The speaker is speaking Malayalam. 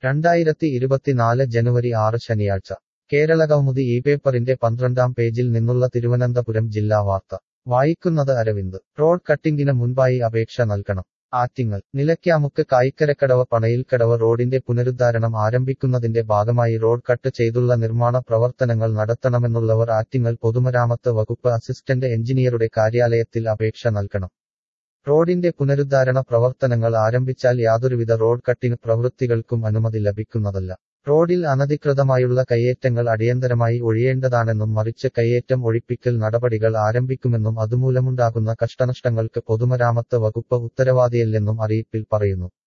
രണ്ടായിരത്തി ഇരുപത്തിനാല് ജനുവരി ആറ് ശനിയാഴ്ച കേരളകൗമുദി ഈ പേപ്പറിന്റെ പന്ത്രണ്ടാം പേജിൽ നിന്നുള്ള തിരുവനന്തപുരം ജില്ലാ വാർത്ത വായിക്കുന്നത് അരവിന്ദ് റോഡ് കട്ടിംഗിന് മുൻപായി അപേക്ഷ നൽകണം ആറ്റിങ്ങൽ നിലയ്ക്കാമുക്ക് കായിക്കരക്കടവ് പണയിൽക്കടവ് റോഡിന്റെ പുനരുദ്ധാരണം ആരംഭിക്കുന്നതിന്റെ ഭാഗമായി റോഡ് കട്ട് ചെയ്തുള്ള നിർമ്മാണ പ്രവർത്തനങ്ങൾ നടത്തണമെന്നുള്ളവർ ആറ്റിങ്ങൽ പൊതുമരാമത്ത് വകുപ്പ് അസിസ്റ്റന്റ് എഞ്ചിനീയറുടെ കാര്യാലയത്തിൽ അപേക്ഷ നൽകണം റോഡിന്റെ പുനരുദ്ധാരണ പ്രവർത്തനങ്ങൾ ആരംഭിച്ചാൽ യാതൊരുവിധ റോഡ് കട്ടിംഗ് പ്രവൃത്തികൾക്കും അനുമതി ലഭിക്കുന്നതല്ല റോഡിൽ അനധികൃതമായുള്ള കയ്യേറ്റങ്ങൾ അടിയന്തരമായി ഒഴിയേണ്ടതാണെന്നും മറിച്ച് കയ്യേറ്റം ഒഴിപ്പിക്കൽ നടപടികൾ ആരംഭിക്കുമെന്നും അതുമൂലമുണ്ടാകുന്ന കഷ്ടനഷ്ടങ്ങൾക്ക് പൊതുമരാമത്ത് വകുപ്പ് ഉത്തരവാദിയല്ലെന്നും അറിയിപ്പിൽ പറയുന്നു